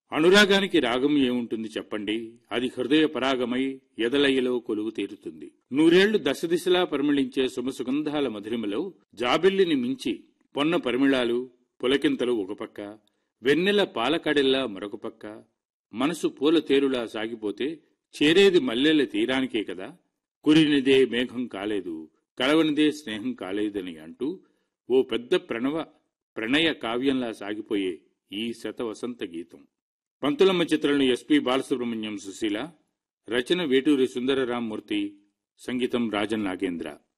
అనురాగానికి రాగం ఏముంటుంది చెప్పండి అది హృదయ పరాగమై ఎదలయ్యలో కొలువు తీరుతుంది నూరేళ్లు దశదిశలా పరిమళించే సుమసుగంధాల మధురిమలో జాబిల్లిని మించి పొన్న పరిమళాలు పులకింతలు ఒక పక్క వెన్నెల పాలకడెల్లా మరొక పక్క మనసు పూల తేరులా సాగిపోతే చేరేది మల్లెల తీరానికే కదా కురినిదే మేఘం కాలేదు కలవనిదే స్నేహం కాలేదని అంటూ ఓ పెద్ద ప్రణవ ప్రణయ కావ్యంలా సాగిపోయే ఈ శత వసంత గీతం పంతులమ్మ చిత్రంలో ఎస్పి బాలసుబ్రహ్మణ్యం సుశీల రచన వేటూరి సుందరరామ్మూర్తి సంగీతం రాజన్ నాగేంద్ర